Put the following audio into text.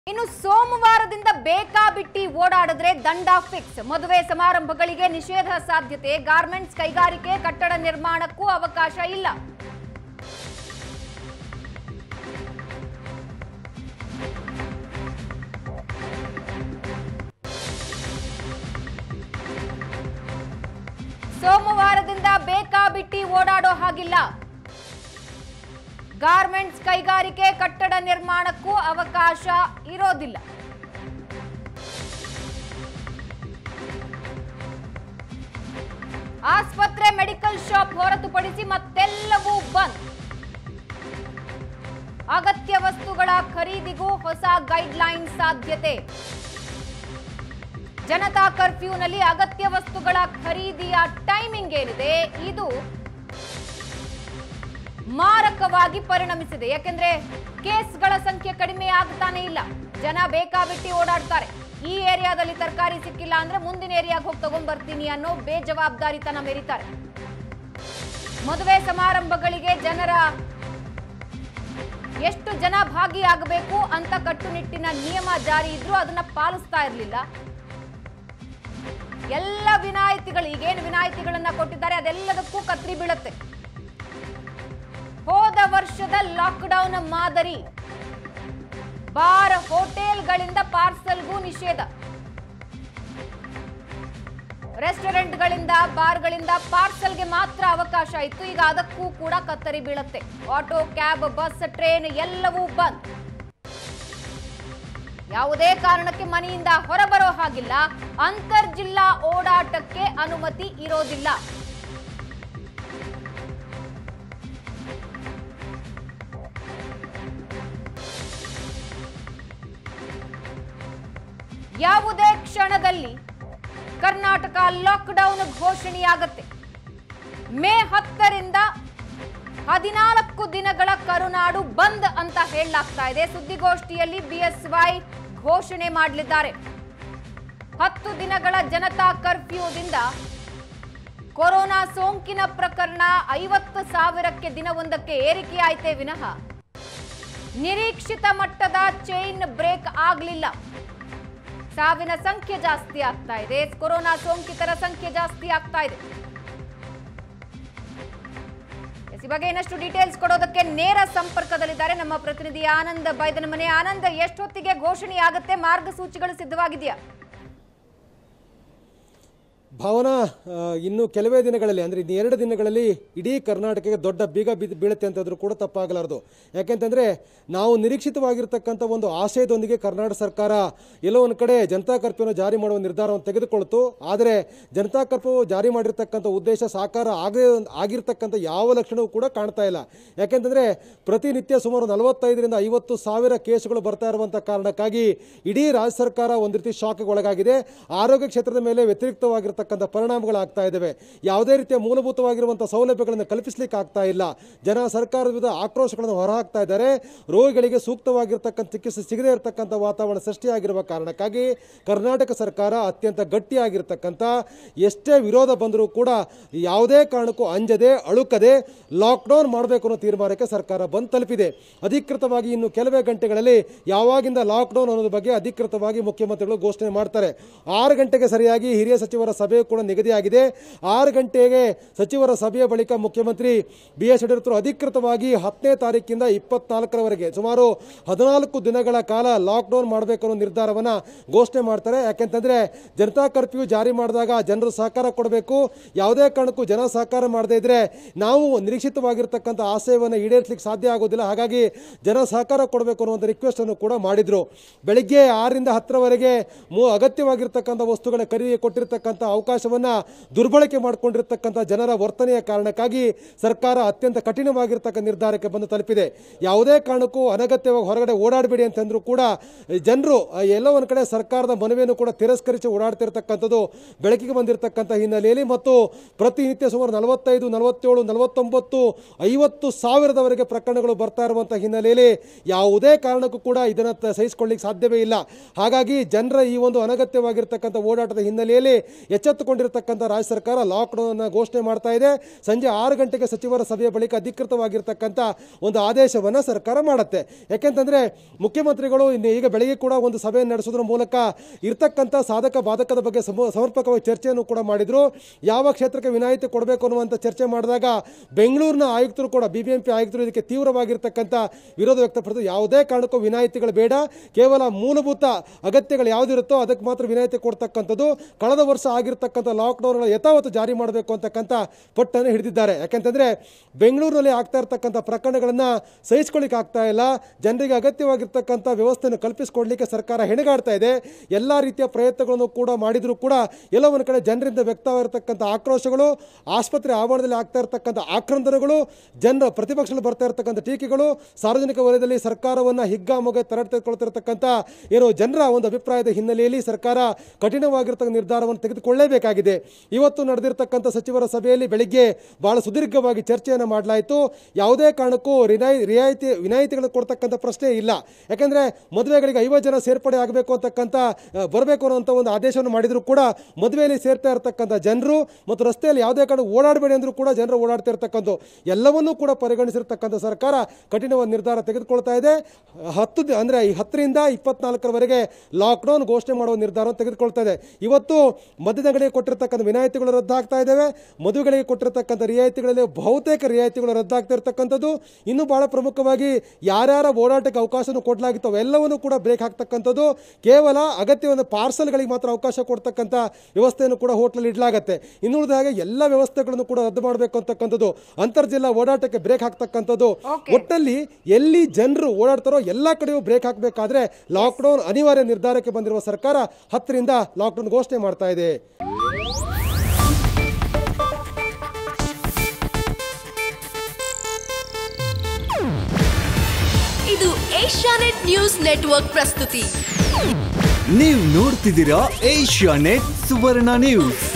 ಇನ್ನು ಸೋಮವಾರದಿಂದ ಬೇಕಾಬಿಟ್ಟಿ ಓಡಾಡಿದ್ರೆ ದಂಡ ಫಿಕ್ಸ್ ಮದುವೆ ಸಮಾರಂಭಗಳಿಗೆ ನಿಷೇಧ ಸಾಧ್ಯತೆ ಗಾರ್ಮೆಂಟ್ಸ್ ಕೈಗಾರಿಕೆ ಕಟ್ಟಡ ನಿರ್ಮಾಣಕ್ಕೂ ಅವಕಾಶ ಇಲ್ಲ ಸೋಮವಾರದಿಂದ ಬೇಕಾಬಿಟ್ಟಿ ಓಡಾಡೋ ಹಾಗಿಲ್ಲ ಗಾರ್ಮೆಂಟ್ಸ್ ಕೈಗಾರಿಕೆ ಕಟ್ಟಡ ನಿರ್ಮಾಣಕ್ಕೂ ಅವಕಾಶ ಇರೋದಿಲ್ಲ ಆಸ್ಪತ್ರೆ ಮೆಡಿಕಲ್ ಶಾಪ್ ಹೊರತುಪಡಿಸಿ ಮತ್ತೆಲ್ಲವೂ ಬಂದ್ ಅಗತ್ಯ ವಸ್ತುಗಳ ಖರೀದಿಗೂ ಹೊಸ ಗೈಡ್ಲೈನ್ ಸಾಧ್ಯತೆ ಜನತಾ ಕರ್ಫ್ಯೂನಲ್ಲಿ ಅಗತ್ಯ ವಸ್ತುಗಳ ಖರೀದಿಯ ಟೈಮಿಂಗ್ ಏನಿದೆ ಇದು ಮಾರಕವಾಗಿ ಪರಿಣಮಿಸಿದೆ ಯಾಕೆಂದ್ರೆ ಕೇಸ್ಗಳ ಸಂಖ್ಯೆ ಕಡಿಮೆ ಆಗ್ತಾನೆ ಇಲ್ಲ ಜನ ಬೇಕಾಬಿಟ್ಟಿ ಓಡಾಡ್ತಾರೆ ಈ ಏರಿಯಾದಲ್ಲಿ ತರಕಾರಿ ಸಿಕ್ಕಿಲ್ಲ ಅಂದ್ರೆ ಮುಂದಿನ ಏರಿಯಾಗೆ ಹೋಗಿ ತಗೊಂಡ್ ಬರ್ತೀನಿ ಅನ್ನೋ ಬೇಜವಾಬ್ದಾರಿತನ ಮೆರಿತಾರೆ ಮದುವೆ ಸಮಾರಂಭಗಳಿಗೆ ಜನರ ಎಷ್ಟು ಜನ ಭಾಗಿಯಾಗಬೇಕು ಅಂತ ಕಟ್ಟುನಿಟ್ಟಿನ ನಿಯಮ ಜಾರಿ ಇದ್ರೂ ಅದನ್ನ ಪಾಲಿಸ್ತಾ ಇರಲಿಲ್ಲ ಎಲ್ಲ ವಿನಾಯಿತಿಗಳು ಈಗೇನು ವಿನಾಯಿತಿಗಳನ್ನ ಕೊಟ್ಟಿದ್ದಾರೆ ಅದೆಲ್ಲದಕ್ಕೂ ಕತ್ರಿ ಬೀಳುತ್ತೆ ಹೋದ ವರ್ಷದ ಲಾಕ್ಡೌನ್ ಮಾದರಿ ಬಾರ್ ಹೋಟೆಲ್ಗಳಿಂದ ಪಾರ್ಸಲ್ಗೂ ನಿಷೇಧ ರೆಸ್ಟೋರೆಂಟ್ಗಳಿಂದ ಬಾರ್ಗಳಿಂದ ಪಾರ್ಸಲ್ಗೆ ಮಾತ್ರ ಅವಕಾಶ ಇತ್ತು ಈಗ ಅದಕ್ಕೂ ಕೂಡ ಕತ್ತರಿ ಬೀಳುತ್ತೆ ಆಟೋ ಕ್ಯಾಬ್ ಬಸ್ ಟ್ರೈನ್ ಎಲ್ಲವೂ ಬಂದ್ ಯಾವುದೇ ಕಾರಣಕ್ಕೆ ಮನೆಯಿಂದ ಹೊರಬರೋ ಹಾಗಿಲ್ಲ ಅಂತರ್ಜಿಲ್ಲಾ ಓಡಾಟಕ್ಕೆ ಅನುಮತಿ ಇರೋದಿಲ್ಲ ಯಾವುದೇ ಕ್ಷಣದಲ್ಲಿ ಕರ್ನಾಟಕ ಲಾಕ್ಡೌನ್ ಘೋಷಣೆಯಾಗತ್ತೆ ಮೇ ಹತ್ತರಿಂದ ಹದಿನಾಲ್ಕು ದಿನಗಳ ಕರುನಾಡು ಬಂದ್ ಅಂತ ಹೇಳಲಾಗ್ತಾ ಇದೆ ಸುದ್ದಿಗೋಷ್ಠಿಯಲ್ಲಿ ಬಿಎಸ್ವೈ ಘೋಷಣೆ ಮಾಡಲಿದ್ದಾರೆ ಹತ್ತು ದಿನಗಳ ಜನತಾ ಕರ್ಫ್ಯೂದಿಂದ ಕೊರೋನಾ ಸೋಂಕಿನ ಪ್ರಕರಣ ಐವತ್ತು ಸಾವಿರಕ್ಕೆ ದಿನವೊಂದಕ್ಕೆ ಏರಿಕೆಯಾಯಿತೇ ವಿನಃ ನಿರೀಕ್ಷಿತ ಮಟ್ಟದ ಚೈನ್ ಬ್ರೇಕ್ ಆಗಲಿಲ್ಲ ಸಾವಿನ ಸಂಖ್ಯೆ ಜಾಸ್ತಿ ಆಗ್ತಾ ಇದೆ ಕೊರೋನಾ ಸೋಂಕಿತರ ಸಂಖ್ಯೆ ಜಾಸ್ತಿ ಆಗ್ತಾ ಇದೆ ಎಸ್, ಈ ಬಗ್ಗೆ ಇನ್ನಷ್ಟು ಡೀಟೇಲ್ಸ್ ಕೊಡೋದಕ್ಕೆ ನೇರ ಸಂಪರ್ಕದಲ್ಲಿದ್ದಾರೆ ನಮ್ಮ ಪ್ರತಿನಿಧಿ ಆನಂದ್ ಬೈದನ ಮನೆ ಆನಂದ್ ಎಷ್ಟೊತ್ತಿಗೆ ಘೋಷಣೆಯಾಗುತ್ತೆ ಮಾರ್ಗಸೂಚಿಗಳು ಸಿದ್ಧವಾಗಿದೆಯಾ ಭಾವನಾ ಆ, ಇನ್ನು ಕೆಲವೇ ದಿನಗಳಲ್ಲಿ ಅಂದರೆ ಇನ್ನು ಎರಡು ದಿನಗಳಲ್ಲಿ ಇಡೀ ಕರ್ನಾಟಕಕ್ಕೆ ದೊಡ್ಡ ಬೀಗ ಬಿದ್ದು ಬೀಳುತ್ತೆ ಅಂತಂದ್ರೂ ಕೂಡ ತಪ್ಪಾಗಲಾರದು ಯಾಕೆಂತಂದರೆ ನಾವು ನಿರೀಕ್ಷಿತವಾಗಿರ್ತಕ್ಕಂಥ ಒಂದು ಆಶಯದೊಂದಿಗೆ ಕರ್ನಾಟಕ ಸರ್ಕಾರ ಎಲ್ಲೋ ಒಂದು ಕಡೆ ಜನತಾ ಕರ್ಫ್ಯೂನ ಜಾರಿ ಮಾಡುವ ನಿರ್ಧಾರವನ್ನು ತೆಗೆದುಕೊಳ್ತು ಆದರೆ ಜನತಾ ಕರ್ಫ್ಯೂ ಜಾರಿ ಮಾಡಿರ್ತಕ್ಕಂಥ ಉದ್ದೇಶ ಸಾಕಾರ ಆಗೇ ಆಗಿರ್ತಕ್ಕಂಥ ಯಾವ ಲಕ್ಷಣವೂ ಕೂಡ ಕಾಣ್ತಾ ಇಲ್ಲ ಯಾಕೆಂತಂದರೆ ಪ್ರತಿನಿತ್ಯ ಸುಮಾರು ನಲವತ್ತೈದರಿಂದ ಐವತ್ತು ಸಾವಿರ ಕೇಸುಗಳು ಬರ್ತಾ ಇರುವಂಥ ಕಾರಣಕ್ಕಾಗಿ ಇಡೀ ರಾಜ್ಯ ಸರ್ಕಾರ ಒಂದು ರೀತಿ ಶಾಕ್ಗೆ ಒಳಗಾಗಿದೆ ಆರೋಗ್ಯ ಕ್ಷೇತ್ರದ ಮೇಲೆ ವ್ಯತಿರಿಕ್ತವಾಗಿರ್ತಕ್ಕಂಥ ಪರಿಣಾಮಗಳಾಗ್ತಾ ಇದ್ದಾವೆ ಯಾವುದೇ ರೀತಿಯ ಮೂಲಭೂತವಾಗಿರುವಂಥ ಸೌಲಭ್ಯಗಳನ್ನು ಕಲ್ಪಿಸಲಿಕ್ಕೆ ಆಗ್ತಾ ಇಲ್ಲ ಜನ ಸರ್ಕಾರದ ವಿರುದ್ಧ ಆಕ್ರೋಶಗಳನ್ನು ಹೊರಹಾಕ್ತಾ ಇದ್ದಾರೆ ರೋಗಿಗಳಿಗೆ ಸೂಕ್ತವಾಗಿರ್ತಕ್ಕಂಥ ಚಿಕಿತ್ಸೆ ಸಿಗದೇ ಇರತಕ್ಕಂಥ ವಾತಾವರಣ ಸೃಷ್ಟಿಯಾಗಿರುವ ಕಾರಣಕ್ಕಾಗಿ ಕರ್ನಾಟಕ ಸರ್ಕಾರ ಅತ್ಯಂತ ಗಟ್ಟಿಯಾಗಿರ್ತಕ್ಕಂಥ ಎಷ್ಟೇ ವಿರೋಧ ಬಂದರೂ ಕೂಡ ಯಾವುದೇ ಕಾರಣಕ್ಕೂ ಅಂಜದೆ ಅಳುಕದೆ ಲಾಕ್ಡೌನ್ ಮಾಡಬೇಕು ಅನ್ನೋ ತೀರ್ಮಾನಕ್ಕೆ ಸರ್ಕಾರ ಬಂದು ತಲುಪಿದೆ ಅಧಿಕೃತವಾಗಿ ಇನ್ನು ಕೆಲವೇ ಗಂಟೆಗಳಲ್ಲಿ ಯಾವಾಗಿಂದ ಲಾಕ್ಡೌನ್ ಅನ್ನೋದ್ರ ಬಗ್ಗೆ ಅಧಿಕೃತವಾಗಿ ಮುಖ್ಯಮಂತ್ರಿಗಳು ಘೋಷಣೆ ಮಾಡ್ತಾರೆ ಆರು ಗಂಟೆಗೆ ಸರಿಯಾಗಿ ಹಿರಿಯ ಸಚಿವರ ಸಭೆ ಕೂಡ ನಿಗದಿಯಾಗಿದೆ ಆರು ಗಂಟೆಗೆ ಸಚಿವರ ಸಭೆಯ ಬಳಿಕ ಮುಖ್ಯಮಂತ್ರಿ ಬಿ ಎಸ್ ಯಡಿಯೂರಪ್ಪರು ಅಧಿಕೃತವಾಗಿ ಹತ್ತನೇ ತಾರೀಕಿಂದ ಇಪ್ಪತ್ನಾಲ್ಕರವರೆಗೆ ಸುಮಾರು ಹದಿನಾಲ್ಕು ದಿನಗಳ ಕಾಲ ಲಾಕ್ಡೌನ್ ಮಾಡಬೇಕು ಅನ್ನೋ ನಿರ್ಧಾರವನ್ನು ಘೋಷಣೆ ಮಾಡ್ತಾರೆ ಯಾಕೆಂತಂದ್ರೆ ಜನತಾ ಕರ್ಫ್ಯೂ ಜಾರಿ ಮಾಡಿದಾಗ ಜನರು ಸಹಕಾರ ಕೊಡಬೇಕು ಯಾವುದೇ ಕಾರಣಕ್ಕೂ ಜನ ಸಹಕಾರ ಮಾಡದೇ ಇದ್ರೆ ನಾವು ನಿರೀಕ್ಷಿತವಾಗಿರ್ತಕ್ಕಂಥ ಆಶಯವನ್ನು ಈಡೇರಿಸಲಿಕ್ಕೆ ಸಾಧ್ಯ ಆಗೋದಿಲ್ಲ ಹಾಗಾಗಿ ಜನ ಸಹಕಾರ ಕೊಡಬೇಕು ಅನ್ನುವಂಥ ರಿಕ್ವೆಸ್ಟ್ ಅನ್ನು ಕೂಡ ಮಾಡಿದ್ರು ಬೆಳಿಗ್ಗೆ ಆರರಿಂದ ಹತ್ತರವರೆಗೆ ಮೂ ಅಗತ್ಯವಾಗಿರ್ತಕ್ಕಂಥ ವಸ್ತುಗಳ ಖರೀದಿ ಕೊಟ್ಟಿರ್ತಕ್ಕಂಥ ಅವಕಾಶವನ್ನ ದುರ್ಬಳಕೆ ಮಾಡಿಕೊಂಡಿರ್ತಕ್ಕಂಥ ಜನರ ವರ್ತನೆಯ ಕಾರಣಕ್ಕಾಗಿ ಸರ್ಕಾರ ಅತ್ಯಂತ ಕಠಿಣವಾಗಿರ್ತಕ್ಕಂಥ ನಿರ್ಧಾರಕ್ಕೆ ಬಂದು ತಲುಪಿದೆ ಯಾವುದೇ ಕಾರಣಕ್ಕೂ ಅನಗತ್ಯವಾಗಿ ಹೊರಗಡೆ ಓಡಾಡಬೇಡಿ ಅಂತಂದ್ರೂ ಕೂಡ ಜನರು ಎಲ್ಲೋ ಒಂದು ಕಡೆ ಸರ್ಕಾರದ ಮನವಿಯನ್ನು ಕೂಡ ತಿರಸ್ಕರಿಸಿ ಓಡಾಡ್ತಿರ್ತಕ್ಕಂಥದ್ದು ಬೆಳಕಿಗೆ ಬಂದಿರತಕ್ಕಂಥ ಹಿನ್ನೆಲೆಯಲ್ಲಿ ಮತ್ತು ಪ್ರತಿನಿತ್ಯ ಸುಮಾರು ನಲವತ್ತೈದು ನಲವತ್ತೇಳು ನಲವತ್ತೊಂಬತ್ತು ಐವತ್ತು ಸಾವಿರದವರೆಗೆ ಪ್ರಕರಣಗಳು ಬರ್ತಾ ಇರುವಂಥ ಹಿನ್ನೆಲೆಯಲ್ಲಿ ಯಾವುದೇ ಕಾರಣಕ್ಕೂ ಕೂಡ ಇದನ್ನು ಸಹಿಸಿಕೊಳ್ಳಿಕ್ಕೆ ಸಾಧ್ಯವೇ ಇಲ್ಲ ಹಾಗಾಗಿ ಜನರ ಈ ಒಂದು ಅನಗತ್ಯವಾಗಿರ್ತಕ್ಕಂಥ ಓಡಾಟದ ಹಿನ್ನೆಲೆಯಲ್ಲಿ ಎಚ್ಚರ ಎಚ್ಚೆತ್ತುಕೊಂಡಿರತಕ್ಕಂಥ ರಾಜ್ಯ ಸರ್ಕಾರ ಲಾಕ್ಡೌನ್ ಘೋಷಣೆ ಮಾಡ್ತಾ ಇದೆ ಸಂಜೆ ಆರು ಗಂಟೆಗೆ ಸಚಿವರ ಸಭೆಯ ಬಳಿಕ ಅಧಿಕೃತವಾಗಿರ್ತಕ್ಕಂಥ ಒಂದು ಆದೇಶವನ್ನು ಸರ್ಕಾರ ಮಾಡುತ್ತೆ ಯಾಕೆಂತಂದ್ರೆ ಮುಖ್ಯಮಂತ್ರಿಗಳು ಇನ್ನು ಈಗ ಬೆಳಗ್ಗೆ ಕೂಡ ಒಂದು ಸಭೆಯನ್ನು ನಡೆಸೋದ್ರ ಮೂಲಕ ಇರ್ತಕ್ಕಂಥ ಸಾಧಕ ಬಾಧಕದ ಬಗ್ಗೆ ಸಮ- ಸಮರ್ಪಕವಾಗಿ ಚರ್ಚೆಯನ್ನು ಕೂಡ ಮಾಡಿದ್ರು ಯಾವ ಕ್ಷೇತ್ರಕ್ಕೆ ವಿನಾಯಿತಿ ಕೊಡಬೇಕು ಅನ್ನುವಂಥ ಚರ್ಚೆ ಮಾಡಿದಾಗ ಬೆಂಗಳೂರಿನ ಆಯುಕ್ತರು ಕೂಡ ಬಿ ಬಿ ಎಂ ಪಿ ಆಯುಕ್ತರು ಇದಕ್ಕೆ ತೀವ್ರವಾಗಿರ್ತಕ್ಕಂಥ ವಿರೋಧ ವ್ಯಕ್ತಪಡಿಸಿದ್ರು ಯಾವುದೇ ಕಾರಣಕ್ಕೂ ವಿನಾಯಿತಿಗಳು ಬೇಡ ಕೇವಲ ಮೂಲಭೂತ ಅಗತ್ಯಗಳು ಯಾವುದಿರುತ್ತೋ ಅದಕ್ಕೆ ಮಾತ್ರ ವಿನಾಯಿತಿ ಕೊಡ್ತಕ್ಕಂಥದ್ದು ಕಳೆದ ವರ್ಷ ಆಗಿರ್ತಕ್ಕಂಥ ಲಾಕ್ಡೌನ್ಗಳ ಯಥಾವತ್ತು ಜಾರಿ ಮಾಡಬೇಕು ಅಂತಕ್ಕಂಥ ಪಟ್ಟನ್ನು ಹಿಡಿದಿದ್ದಾರೆ ಯಾಕೆಂತಂದ್ರೆ ಬೆಂಗಳೂರಿನಲ್ಲಿ ಆಗ್ತಾ ಇರ್ತಕ್ಕಂಥ ಪ್ರಕರಣಗಳನ್ನು ಸಹಿಸ್ಕೊಳ್ಳಿಕ್ಕೆ ಆಗ್ತಾ ಇಲ್ಲ ಜನರಿಗೆ ಅಗತ್ಯವಾಗಿರ್ತಕ್ಕಂಥ ವ್ಯವಸ್ಥೆಯನ್ನು ಕಲ್ಪಿಸಿಕೊಡ್ಲಿಕ್ಕೆ ಸರ್ಕಾರ ಹೆಣಗಾಡ್ತಾ ಇದೆ ಎಲ್ಲ ರೀತಿಯ ಪ್ರಯತ್ನಗಳನ್ನು ಕೂಡ ಮಾಡಿದರೂ ಕೂಡ ಎಲ್ಲ ಒಂದು ಕಡೆ ಜನರಿಂದ ವ್ಯಕ್ತವಾಗಿರ್ತಕ್ಕಂಥ ಆಕ್ರೋಶಗಳು ಆಸ್ಪತ್ರೆ ಆವರಣದಲ್ಲಿ ಆಗ್ತಾ ಇರ್ತಕ್ಕಂಥ ಆಕ್ರಂದನಗಳು ಜನರ ಪ್ರತಿಪಕ್ಷದಲ್ಲಿ ಬರ್ತಾ ಇರ್ತಕ್ಕಂಥ ಟೀಕೆಗಳು ಸಾರ್ವಜನಿಕ ವಲಯದಲ್ಲಿ ಸರ್ಕಾರವನ್ನು ಹಿಗ್ಗಾಮುಗ ತರಡ್ ತೆಗೆದುಕೊಳ್ತಿರ್ತಕ್ಕಂಥ ಏನು ಜನರ ಒಂದು ಅಭಿಪ್ರಾಯದ ಹಿನ್ನೆಲೆಯಲ್ಲಿ ಸರ್ಕಾರ ಕಠಿಣವಾಗಿರ್ತಕ್ಕಂಥ ನಿರ್ಧಾರವನ್ನು ತೆಗೆದುಕೊಳ್ಳಲೇಬೇಕಾಗಿದೆ ಇವತ್ತು ನಡೆದಿರ್ತಕ್ಕಂಥ ಸಚಿವರ ಸಭೆಯಲ್ಲಿ ಬೆಳಿಗ್ಗೆ ಬಹಳ ಸುದೀರ್ಘವಾಗಿ ಚರ್ಚೆಯನ್ನು ಮಾಡಲಾಯಿತು ಯಾವುದೇ ಕಾರಣಕ್ಕೂ ರಿನಾಯಿ ರಿಯಾಯಿತಿ ವಿನಾಯಿತಿಗಳು ಕೊಡ್ತಕ್ಕಂಥ ಪ್ರಶ್ನೆ ಇಲ್ಲ ಯಾಕಂದ್ರೆ ಮದುವೆಗಳಿಗೆ ಐವತ್ತು ಜನ ಸೇರ್ಪಡೆ ಆಗಬೇಕು ಅಂತಕ್ಕಂಥ ಆ, ಬರಬೇಕು ಅನ್ನೋಂಥ ಒಂದು ಆದೇಶವನ್ನು ಮಾಡಿದ್ರು ಕೂಡ ಮದುವೆಯಲ್ಲಿ ಸೇರ್ತಾ ಇರತಕ್ಕಂಥ ಜನರು ಮತ್ತು ರಸ್ತೆಯಲ್ಲಿ ಯಾವುದೇ ಕಾರಣ ಓಡಾಡಬೇಡಿ ಅಂದ್ರೂ ಕೂಡ ಜನರು ಓಡಾಡ್ತಾ ಇರ್ತಕ್ಕಂಥ ಎಲ್ಲವನ್ನೂ ಕೂಡ ಪರಿಗಣಿಸಿರ್ತಕ್ಕಂಥ ಸರ್ಕಾರ ಕಠಿಣವಾದ ನಿರ್ಧಾರ ತೆಗೆದುಕೊಳ್ತಾ ಇದೆ ಹತ್ತು ದಿ- ಅಂದ್ರೆ ಈ ಹತ್ತರಿಂದ ಇಪ್ಪತ್ನಾಲ್ಕರವರೆಗೆ ಲಾಕ್ಡೌನ್ ಘೋಷಣೆ ಮಾಡುವ ನಿರ್ಧಾರವನ್ನು ತೆಗೆದುಕೊಳ್ತಾ ಇದೆ ಇವತ್ತು ಮದ್ಯದಂಗಡಿಗೆ ಕೊಟ್ಟಿರ್ತಕ್ಕಂಥ ವಿನಾಯಿತಿಗಳು ರದ್ದಾಗ್ತಾ ಇದ್ದಾವೆ ಮದುವೆಗಳಿಗೆ ಕೊಟ್ಟಿರ್ತಕ್ಕಂಥ ರಿಯಾಯಿತಿಗಳಲ್ಲಿ ಬಹುತೇಕ ರಿಯಾಯಿತಿಗಳು ರದ್ದಾಗ್ತಾ ಇರ್ತಕ್ಕಂಥದ್ದು ಇನ್ನು ಬಹಳ ಪ್ರಮುಖವಾಗಿ ಯಾರ್ಯಾರ ಓಡಾಟಕ್ಕೆ ಅವಕಾಶವನ್ನು ಕೊಡಲಾಗಿತ್ತು ಅವೆಲ್ಲವನ್ನೂ ಕೂಡ ಬ್ರೇಕ್ ಹಾಕ್ತಕ್ಕಂಥದ್ದು ಕೇವಲ ಅಗತ್ಯವಾದ ಪಾರ್ಸಲ್ಗಳಿಗೆ ಮಾತ್ರ ಅವಕಾಶ ಕೊಡ್ತಕ್ಕಂಥ ವ್ಯವಸ್ಥೆಯನ್ನು ಕೂಡ ಹೋಟ್ಲಲ್ಲಿ ಇಡಲಾಗತ್ತೆ ಇನ್ನುಳಿದ ಹಾಗೆ ಎಲ್ಲ ವ್ಯವಸ್ಥೆಗಳನ್ನು ಕೂಡ ರದ್ದು ಮಾಡಬೇಕು ಅಂತಕ್ಕಂಥದ್ದು ಅಂತರ್ಜಿಲ್ಲಾ ಓಡಾಟಕ್ಕೆ ಬ್ರೇಕ್ ಹಾಕ್ತಕ್ಕಂಥದ್ದು Okay. ಒಟ್ಟಲ್ಲಿ ಎಲ್ಲಿ ಜನರು ಓಡಾಡ್ತಾರೋ ಎಲ್ಲ ಕಡೆಯೂ ಬ್ರೇಕ್ ಹಾಕಬೇಕಾದ್ರೆ ಲಾಕ್ಡೌನ್ ಅನಿವಾರ್ಯ ನಿರ್ಧಾರಕ್ಕೆ ಬಂದಿರುವ ಸರ್ಕಾರ ಹತ್ತರಿಂದ ಲಾಕ್ಡೌನ್ ಘೋಷಣೆ ಮಾಡ್ತಾ ಇದೆ ಇದು ಏಷ್ಯಾನೆಟ್ ನ್ಯೂಸ್ ನೆಟ್ವರ್ಕ್ ಪ್ರಸ್ತುತಿ ನೀವು ನೋಡ್ತಿದ್ದೀರಾ ಏಷ್ಯಾ ನೆಟ್ ಸುವರ್ಣ ನ್ಯೂಸ್